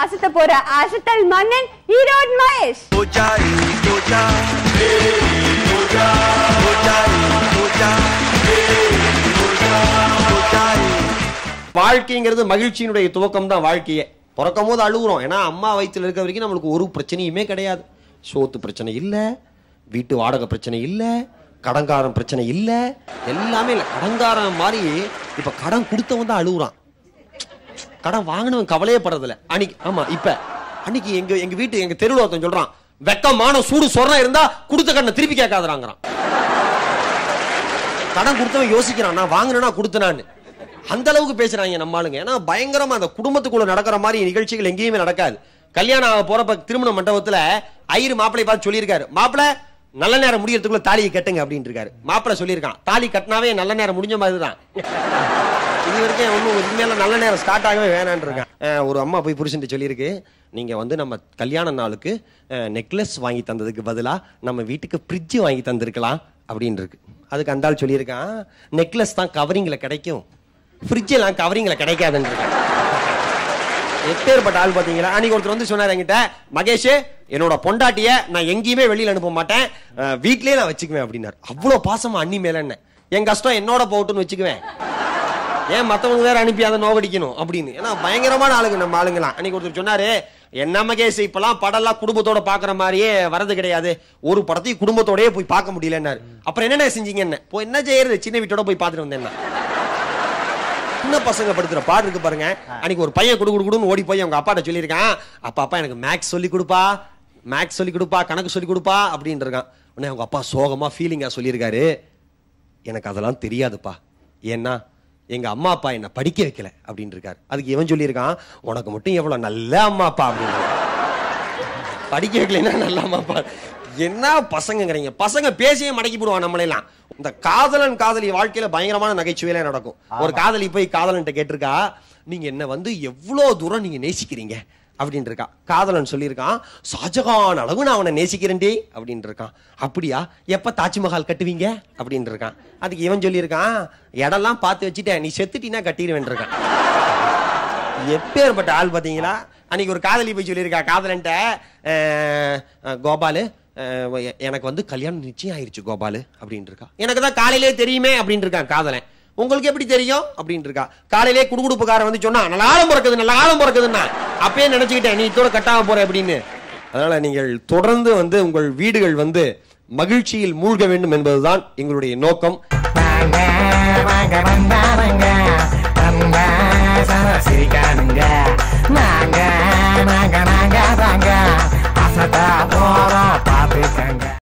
அசத்த போற அசத்தல் மன்னன் ஈரோட் மகேஷ் வாழ்க்கைங்கிறது மகிழ்ச்சியினுடைய துவக்கம் தான் வாழ்க்கையே பிறக்கும் போது அழுகுறோம் ஏன்னா அம்மா வயித்துல இருக்க வரைக்கும் நம்மளுக்கு ஒரு பிரச்சனையுமே கிடையாது சோத்து பிரச்சனை இல்ல வீட்டு வாடகை பிரச்சனை இல்ல கடன்காரன் பிரச்சனை இல்ல எல்லாமே இல்ல கடன்காரன் மாதிரி இப்ப கடன் கொடுத்தவன் தான் அழுகுறான் கடன் வாங்கினவன் கவலையே படுறதில்ல அன்னைக்கு ஆமா இப்ப அன்னைக்கு எங்க எங்க வீட்டு எங்க தெருவில் ஒருத்தன் சொல்றான் வெக்கமான சூடு சொரணம் இருந்தா கொடுத்த கடனை திருப்பி கேட்காதறாங்கிறான் கடன் கொடுத்தவன் யோசிக்கிறான் நான் வாங்கினா கொடுத்தனான்னு அந்த அளவுக்கு பேசுறாங்க நம்ம ஆளுங்க ஏன்னா பயங்கரமா அந்த குடும்பத்துக்குள்ள நடக்கிற மாதிரி நிகழ்ச்சிகள் எங்கேயுமே நடக்காது கல்யாணம் ஆக போறப்ப திருமண மண்டபத்துல ஐயரு மாப்பிளை பார்த்து சொல்லியிருக்காரு மாப்பிளை நல்ல நேரம் முடியறதுக்குள்ள தாலியை கட்டுங்க அப்படின்னு இருக்காரு மாப்பிளை சொல்லியிருக்கான் தாலி கட்டினாவே நல்ல நேரம் முடிஞ்ச மாதிரி தான் இது வரைக்கும் ஒன்றும் இனிமேல நல்ல நேரம் ஸ்டார்ட் ஆகவே வேணான்னு இருக்கேன் அஹ் ஒரு அம்மா போய் புருஷன்ட்டு சொல்லியிருக்கு நீங்க வந்து நம்ம கல்யாண நாளுக்கு நெக்லஸ் வாங்கி தந்ததுக்கு பதிலா நம்ம வீட்டுக்கு ஃப்ரிட்ஜ் வாங்கி தந்திருக்கலாம் அப்படின்னு இருக்கு அதுக்கு அந்த ஆள் சொல்லியிருக்கான் நெக்லஸ் தான் கவரிங்ல கிடைக்கும் ஃப்ரிட்ஜ் எல்லாம் கவரிங்ல கிடைக்காதுன்னு இருக்கேன் எப்பேற்பட்ட ஆள் பாத்தீங்களா அன்னைக்கு ஒருத்தர் வந்து சொன்னார் என்கிட்ட மகேஷ் என்னோட பொண்டாட்டிய நான் எங்கேயுமே வெளியில அனுப்ப மாட்டேன் அஹ் வீட்லயே நான் வச்சுக்குவேன் அப்படின்னாரு அவ்வளவு பாசமா அண்ணி மேல என்ன என் கஷ்டம் என்னோட போகட்டும்னு வச்சுக்குவேன் ஏன் மத்தவங்க வேற அனுப்பி அதை நோகடிக்கணும் அப்படின்னு ஏன்னா பயங்கரமான ஆளுங்க நம்ம ஆளுங்களாம் அன்னைக்கு ஒருத்தர் சொன்னாரு என்ன மகேஷ் இப்பெல்லாம் படம்லாம் குடும்பத்தோட பாக்குற மாதிரியே வரது கிடையாது ஒரு படத்தையும் குடும்பத்தோடயே போய் பார்க்க முடியலன்னாரு அப்புறம் என்னென்ன செஞ்சீங்க என்ன போய் என்ன செய்யறது சின்ன வீட்டோட போய் பார்த்துட்டு வந்தேன் நான். சின்ன பசங்க படுத்துற பாடு இருக்கு பாருங்க அன்னைக்கு ஒரு பையன் குடு குடு குடுன்னு ஓடி போய் அவங்க அப்பாட்ட சொல்லியிருக்கான் அப்பா அப்பா எனக்கு மேக்ஸ் சொல்லி கொடுப்பா மேக்ஸ் சொல்லி கொடுப்பா கணக்கு சொல்லி கொடுப்பா அப்படின்னு இருக்கான் உடனே அவங்க அப்பா சோகமா ஃபீலிங்கா சொல்லியிருக்காரு எனக்கு அதெல்லாம் தெரியாதுப்பா ஏன்னா எங்க அம்மா அப்பா என்ன படிக்க வைக்கல அப்படின்னு இருக்காரு அதுக்கு இவன் சொல்லியிருக்கான் உனக்கு மட்டும் எவ்வளவு நல்ல அம்மா அப்பா அப்படின்னு படிக்க வைக்கலைன்னா நல்ல அம்மா அப்பா என்ன பசங்கங்கிறீங்க பசங்க பேசியே மடக்கி போடுவான் நம்மளெல்லாம் இந்த காதலன் காதலி வாழ்க்கையில பயங்கரமான நகைச்சுவையில நடக்கும் ஒரு காதலி போய் காதலன்ட்ட கேட்டிருக்கா நீங்க என்ன வந்து எவ்வளவு தூரம் நீங்க நேசிக்கிறீங்க அப்படின்னு இருக்கா காதலன் சொல்லியிருக்கான் ஷாஜகான் அளவு நான் அவனை நேசிக்கிறேன்டி அப்படின்னு இருக்கான் அப்படியா எப்ப தாஜ்மஹால் கட்டுவீங்க அப்படின்னு இருக்கான் அதுக்கு இவன் சொல்லியிருக்கான் இடம்லாம் பார்த்து வச்சுட்டேன் நீ செத்துட்டீன்னா கட்டிடுவேன் இருக்கான் எப்பேற்பட்ட ஆள் பாத்தீங்களா அன்னைக்கு ஒரு காதலி போய் சொல்லியிருக்கா காதலன்ட்ட அஹ், அஹ், கோபாலு அஹ், எ- எனக்கு வந்து கல்யாணம் நிச்சயம் ஆயிருச்சு கோபாலு அப்படின்னு இருக்கா எனக்கு தான் காலையிலே தெரியுமே அப்படின்னு இருக்கான் காதலன் உங்களுக்கு எப்படி தெரியும் அப்படின்னு இருக்கா காலையிலே குடுகுடுப்புக்காரன் வந்து சொன்னா நல்ல காலம் பிறக்குது நல்ல காலம் பிறக்குதுன்னா அப்பயே நினைச்சுக்கிட்டேன் நீ இதோட கட்டாம போற அப்படின்னு அதனால நீங்கள் தொடர்ந்து வந்து உங்கள் வீடுகள் வந்து மகிழ்ச்சியில் மூழ்க வேண்டும் என்பதுதான் எங்களுடைய நோக்கம் வாங்க வாங்க வந்தாரங்க